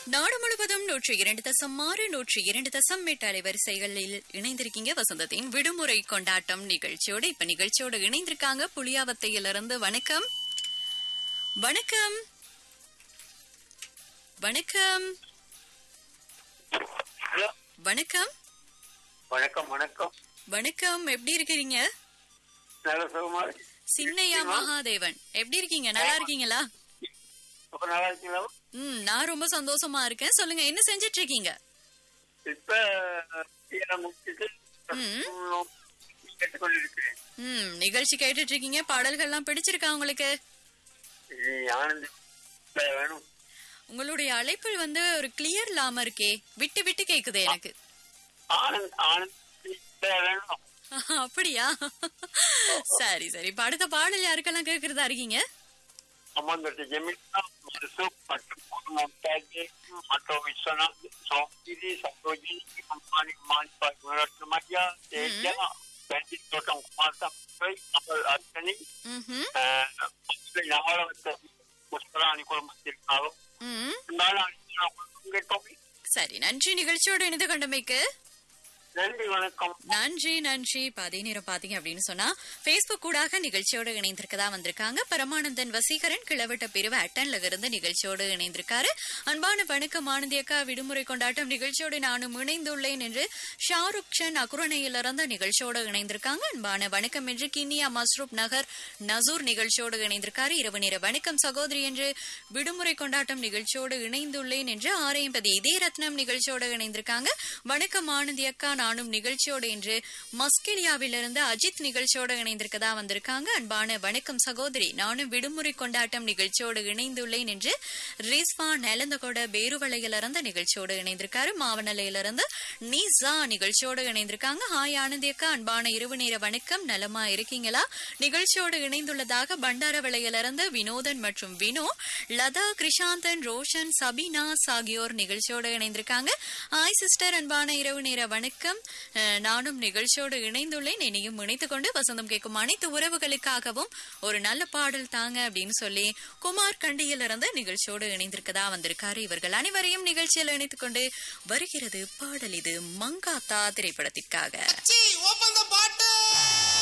நாடு முழுவதும் நூற்றி இரண்டு தசம் ஆறு நூற்றி இரண்டு தசம் எட்டு அலைவரிசைகளில் இணைந்திருக்கீங்க வசந்தத்தின் விடுமுறை கொண்டாட்டம் நிகழ்ச்சியோடு இப்ப நிகழ்ச்சியோடு இணைந்திருக்காங்க புளியாவத்தையிலிருந்து வணக்கம் வணக்கம் வணக்கம் ஹலோ வணக்கம் வணக்கம் வணக்கம் வணக்கம் எப்படி இருக்கிறீங்க நல்ல சுகமா இருக்கு. சின்னையா மகாதேவன் எப்படி இருக்கீங்க நல்லா இருக்கீங்களா இப்ப நல்லா இருக்கீங்களா ம் நான் ரொம்ப சந்தோஷமா இருக்கேன் சொல்லுங்க என்ன செஞ்சிட்டு இருக்கீங்க இப்ப டீயை முடிச்சிட்டு ம். கேட்டுக்கொண்டிருக்கிறேன் ம் நிகழ்ச்சி கேட்டுட்டு இருக்கீங்க பாடல்கள்லாம் பிடிச்சிருக்கா உங்களுக்கு இது ஆனந்த் இப்ப வேணும் உங்களுடைய அழைப்பில் வந்து ஒரு கிளியர் இல்லாம இருக்கே விட்டு விட்டு கேக்குது எனக்கு ஆனந்த் ஆனந்த் இப்ப வேணும் அப்படியா சரி சரி இப்ப அடுத்த பாடல் யாருக்கெல்லாம் கேக்குறதா இருக்கீங்க அமர்ந்த ஜெமினா மருசு மற்றும் மும்தாஜ் மற்றும் விஸ்வநாத் சௌகிரி சரோஜினி அம்மானி மானிப்பா குணரத்னமய்யா தேஜா பண்டிட் தோட்டம் குமார் சம்பை அமல் அர்ச்சனி ம்ஹும். நாவலவத்த புஷ்பராணி குடும்பத்திற்காகவும் ம் நாளாக சரி நன்றி நிகழ்ச்சியோட இணைந்து கொண்டமைக்கு நன்றி வணக்கம் நன்றி நன்றி இப்ப அதே நேரம் பாத்தீங்க அப்படின்னு சொன்னா பேஸ்புக் கூடாக நிகழ்ச்சியோட இணைந்திருக்கதா வந்திருக்காங்க பரமானந்தன் வசீகரன் கிளவட்ட பிரிவு அட்டன்ல இருந்து நிகழ்ச்சியோடு இணைந்திருக்காரு அன்பான வணக்கம் ஆனந்தி அக்கா விடுமுறை கொண்டாட்டம் நிகழ்ச்சியோடு நானும் இணைந்துள்ளேன் என்று ஷாருக் சன் அக்குரணையிலிருந்து நிகழ்ச்சியோடு இணைந்திருக்காங்க அன்பான வணக்கம் என்று கிண்ணியா மஸ்ரூப் நகர் நசூர் நிகழ்ச்சியோடு இணைந்திருக்காரு இரவு நேர வணக்கம் சகோதரி என்று விடுமுறை கொண்டாட்டம் நிகழ்ச்சியோடு இணைந்துள்ளேன் என்று ஆரையம்பதி இதே ரத்னம் நிகழ்ச்சியோடு இணைந்திருக்காங்க வணக்கம் ஆனந்தி அக்கா நானும் நிகழ்ச்சியோடு என்று மஸ்கெலியாவிலிருந்து அஜித் நிகழ்ச்சியோடு இணைந்திருக்கதா வந்திருக்காங்க அன்பான வணக்கம் சகோதரி நானும் விடுமுறை கொண்டாட்டம் நிகழ்ச்சியோடு இணைந்துள்ளேன் என்று ரிஸ்வான் நெலந்தகோட பேருவளையிலிருந்து நிகழ்ச்சியோடு இணைந்திருக்காரு மாவனலையிலிருந்து நீசா நிகழ்ச்சியோடு இணைந்திருக்காங்க ஹாய் ஆனந்தி அக்கா அன்பான இரவு நேர வணக்கம் நலமா இருக்கீங்களா நிகழ்ச்சியோடு இணைந்துள்ளதாக பண்டாரவளையிலிருந்து வினோதன் மற்றும் வினோ லதா கிருஷாந்தன் ரோஷன் சபீனாஸ் ஆகியோர் நிகழ்ச்சியோடு இணைந்திருக்காங்க ஹாய் சிஸ்டர் அன்பான இரவு நேர வணக்கம் அஹ், நானும் நிகழ்ச்சியோடு இணைந்துள்ளேன் இனியும் இணைத்துக் கொண்டு வசந்தம் கேட்கும் அனைத்து உறவுகளுக்காகவும் ஒரு நல்ல பாடல் தாங்க அப்படின்னு சொல்லி குமார் கண்டியிலிருந்து நிகழ்ச்சியோடு இணைந்திருக்கதா வந்திருக்காரு இவர்கள் அனைவரையும் நிகழ்ச்சியில் இணைத்துக் கொண்டு வருகிறது பாடல் இது மங்காத்தா திரைப்படத்திற்காக Gee, open the